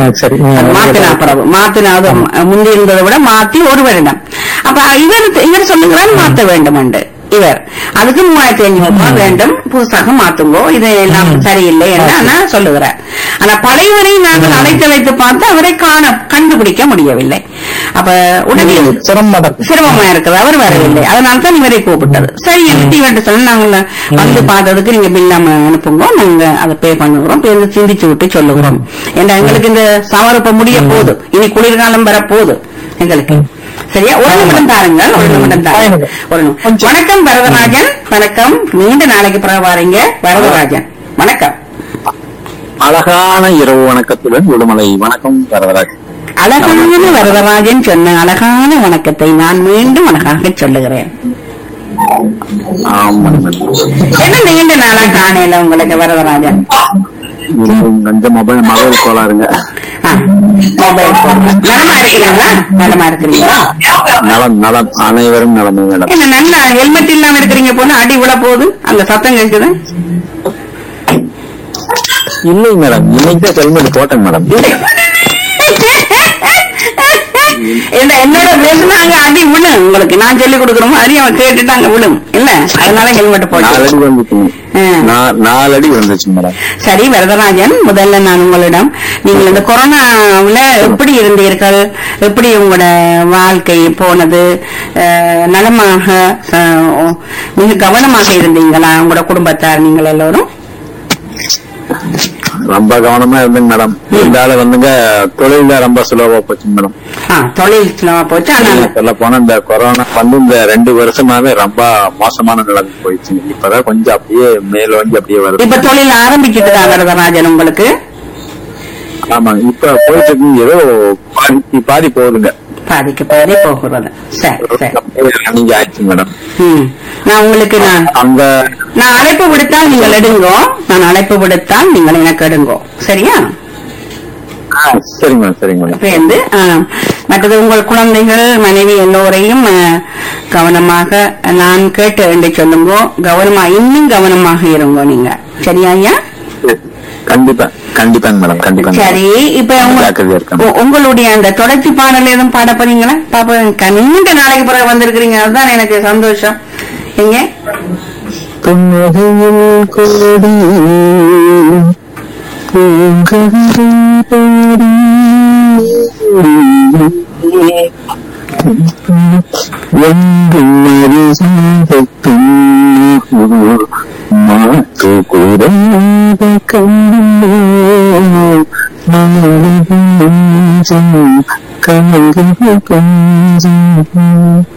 சரி மாத்தினா பிறகு மாத்தினாவது முந்தி இருந்ததை விட மாத்தி ஒரு வருடம் அப்ப இவர் இவர் சொல்லுகிறார் மாத்த வேண்டும் என்று இவர் அதுக்கு மூவாயிரத்தி ஐநூறு ரூபாய் வேண்டும் புதுசாக மாத்துங்கோ இது எல்லாம் சரியில்லை என்று ஆனா சொல்லுகிறார் ஆனா பழையவரை நாங்கள் அழைத்து வைத்து பார்த்து அவரை காண கண்டுபிடிக்க முடியவில்லை அப்ப உடனே சிரமமா இருக்கு சிரமமா இருக்குது அவர் வரவில்லை அதனால தான் இவரை கூப்பிட்டது சரி என்று இவர்கிட்ட சொன்ன நாங்க வந்து பார்த்ததுக்கு நீங்க பில் நம்ம அனுப்புங்க நாங்க அதை பே பண்ணுகிறோம் பேருந்து சிந்திச்சு விட்டு சொல்லுகிறோம் ஏன்னா எங்களுக்கு இந்த சமர் இப்ப முடிய போகுது இனி குளிர்காலம் வர போகுது எங்களுக்கு சரியா ஒரு நிமிடம் தாருங்கள் ஒரு நிமிடம் தாருங்க ஒரு நிமிடம். வணக்கம் வரதராஜன் வணக்கம் நீண்ட நாளைக்கு பிறகு வாரீங்க வரதராஜன் வணக்கம் அழகான இரவு வணக்கத்துடன் விடுமலை வணக்கம் வரவராஜ் அழகான வரதராஜன் சொன்ன அழகான வணக்கத்தை நான் மீண்டும் அழகாக சொல்லுகிறேன் ஆமாங்க என்ன நீண்ட நாளா காணையில உங்களுக்கு வரதராஜன் கொஞ்சம் மொபைல் மொபைல் கோளாறுங்க ஆ, மொபைல் போன் நலமா இருக்கிறீங்களா நலமா இருக்கிறீங்களா நலம் நலம் அனைவரும் நலமே மேடம் என்ன நல்லா ஹெல்மெட் இல்லாம இருக்கிறீங்க போல அடி விழ போகுது அந்த சத்தம் கேட்குது இல்லை மேடம் இன்னைக்கு தான் ஹெல்மெட் போட்டேன் மேடம் இல்ல என்னோட பேசுனாங்க அடி விழும் உங்களுக்கு நான் சொல்லி கொடுக்குற மாதிரி அவன் கேட்டுட்டாங்க விழும் இல்ல அதனால ஹெல்மெட் போட்டு நாலடி வந்துச்சுங்க ம். நா- நாலடி வந்துச்சு மேடம் சரி வரதராஜன் முதல்ல நான் உங்களிடம் நீங்கள் இந்த கொரோனாவுல எப்படி இருந்தீர்கள் எப்படி உங்களோட வாழ்க்கை போனது அஹ், நலமாக அஹ், மிக கவனமாக இருந்தீங்களா உங்களோட குடும்பத்தார் நீங்கள் எல்லோரும் ரொம்ப கவனமா இருந்தேங்க மேடம் இருந்தாலும் வந்துங்க தொழில் தான் ரொம்ப சுலபமா போச்சு மேடம் ஆ, தொழில் சுலமா போச்சு ஆனால் சொல்ல போனா இந்த கொரோனா வந்து இந்த ரெண்டு வருஷமாவே ரொம்ப மோசமான நிலைமை போயிடுச்சு இப்பதான் கொஞ்சம் அப்படியே மேலோங்கி அப்படியே வருது இப்ப தொழில் ஆரம்பிச்சுட்டுதான் வரதராஜன் உங்களுக்கு ஆமாங்க இப்ப போயிட்டு இருக்கு ஏதோ பாதி பாதி போகுதுங்க பாதிக்கு பாதி போகிறது சரி சரி ரன்னிங் ஆயிடுச்சு மேடம் ம். நான் உங்களுக்கு நான் அந்த நான் அழைப்பு விடுத்தால் நீங்கள் எடுங்கோ நான் அழைப்பு விடுத்தால் நீங்கள் எனக்கு எடுங்கோ சரியா ஆ, சரிங்க மேடம் சரிங்க மேடம் சேர்ந்து ஆ, மற்றது உங்கள் குழந்தைகள் மனைவி எல்லோரையும் ஆ, கவனமாக நான் கேட்டு என்று சொல்லுங்கோ கவனமா இன்னும் கவனமாக இருங்கோ நீங்க சரியா ஐயா கண்டிப்பா கண்டிப்பாங்க மேடம் கண்டிப்பா சரி இப்ப உங்க- ஜாக்கிரதையா இருக்கணும். உ- உங்களுடைய அந்த தொடர்ச்சி பாடல் எதுவும் பாட போறீங்களா பாப்ப நீண்ட நாளைக்கு பிறகு வந்திருக்கிறீங்க அதுதான் எனக்கு சந்தோஷம் எங்க புன்னகையில் கோடி பூங்கவிதை பாடி எங்கும் ஒரு சந்தத்தும் மாற்று கூடாத கண்ணோ நாளும் நெஞ்சம் கலங்குது கொஞ்சம்